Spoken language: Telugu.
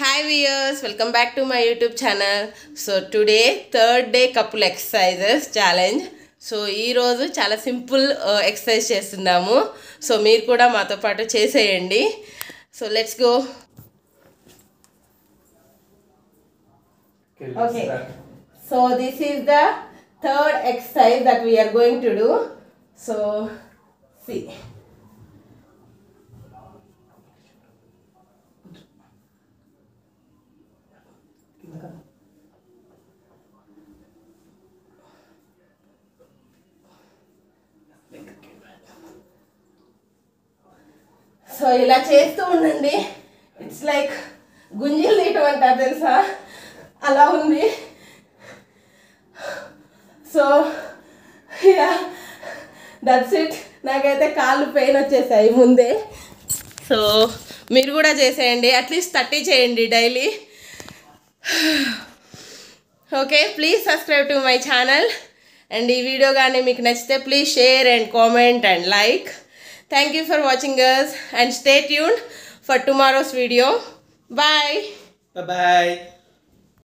Hi viewers welcome back to my YouTube channel so today third day couple exercises challenge so ఈరోజు చాలా సింపుల్ ఎక్సర్సైజ్ చేస్తున్నాము సో మీరు కూడా మాతో పాటు చేసేయండి so let's go Okay. So this is the third exercise that we are going to do. So see. So ఇలా చేస్తూ ఉండండి ఇట్స్ లైక్ గుంజీలు తీయటం అంటారు తెలుసా అలా ఉంది సో యా దట్స్ ఇట్ నాకైతే కాళ్ళు పెయిన్ వచ్చేసాయి ముందే సో మీరు కూడా చేసేయండి అట్లీస్ట్ థర్టీ చేయండి daily okay please subscribe to my channel and ఈ వీడియో కానీ మీకు నచ్చితే please share and comment and like thank you for watching us and stay tune for tomorrow's video bye Bye bye.